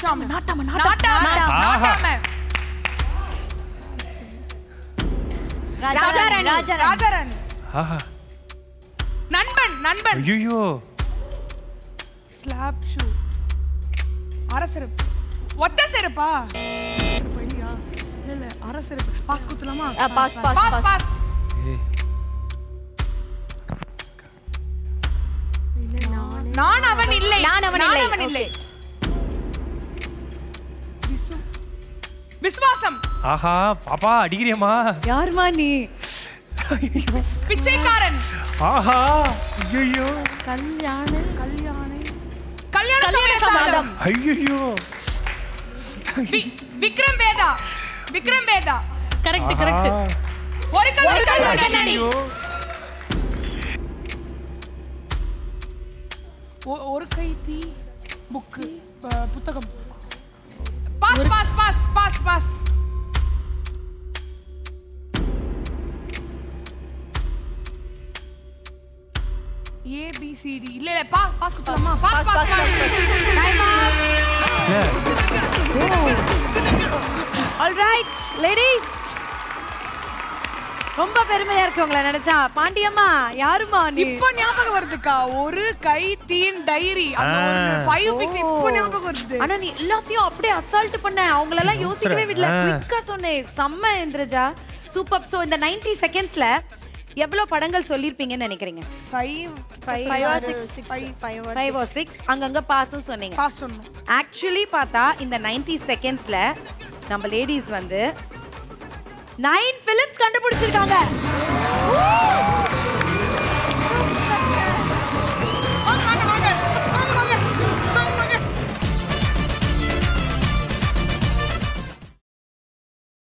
நாட்டாம நாட்டாம, நாட்டாம நாட்டாம. நாட்டாம ராஜாராணி ராஜாராணி ஆஹா நண்பன் நண்பன் ஐயோ ஸ்லாப் ஷூ அரை செருப்பு ஒத்த செருப்பா செருப்பு இல்லையா இல்ல இல்ல அரை செருப்பு பாஸ் குத்துலாமா ஆ, pass, pass, pass pass. Pass ஏய் நான் அவன் இல்லை நான் அவன் இல்லை. இல்லை விசு- விசுவாசம் ஆஹா பாப்பா அடிக்கிறியம்மா யாருமா நீ பிச்சைக்காரன் ஆஹா ஐயோ கல்யாண கல்யாணி கல்யாண கல்யாண சமாதம் சமாதம். ஐயோ வி- விக்ரம் வேதா விக்ரம் வேதா கரெக்ட் கரெக்ட் ஒரு கல் ஒரு கல் ஒரு கண்ணாடி. ஐயோ ஒ- ஒரு கை தீ புக்கு புத்தகம் pass pass pass pass pass A B C D இல்ல இல்ல பாஸ் பாஸ் குத்தலாமா pass pass pass time alright ladies ரொம்ப பெருமையா இருக்கு உங்களை நினைச்சா பாண்டியம்மா யாருமா நீ இப்போ ஞாபகம் வருதுக்கா ஒரு கை தீன் டைரி அந்த ஒரு ஆ. ஃபைவ் பிக்ஸ் இப்போ ஞாபகம் வருது ஆனா நீ எல்லாத்தையும் அப்படியே அசால்ட் பண்ண அவங்கள எல்லாம் யோசிக்கவே விடல ஆ. குயிக்கா சொன்னேன் செம்ம இந்திரஜா சூப்பர் சோ இந்த 90 செகண்ட்ஸ்ல எவ்வளவு படங்கள் சொல்லிருப்பீங்கன்னு நினைக்கிறீங்க five Five five or or six, six five, five or five or six அங்கங்க பாஸும் சொன்னீங்க பாஸ் சொன்னோம் ஆக்சுவலி பார்த்தா இந்த 90 செகண்ட்ஸ்ல நம்ம லேடிஸ் வந்து நைன் பிலிம்ஸ் கண்டுபிடிச்சிருக்காங்க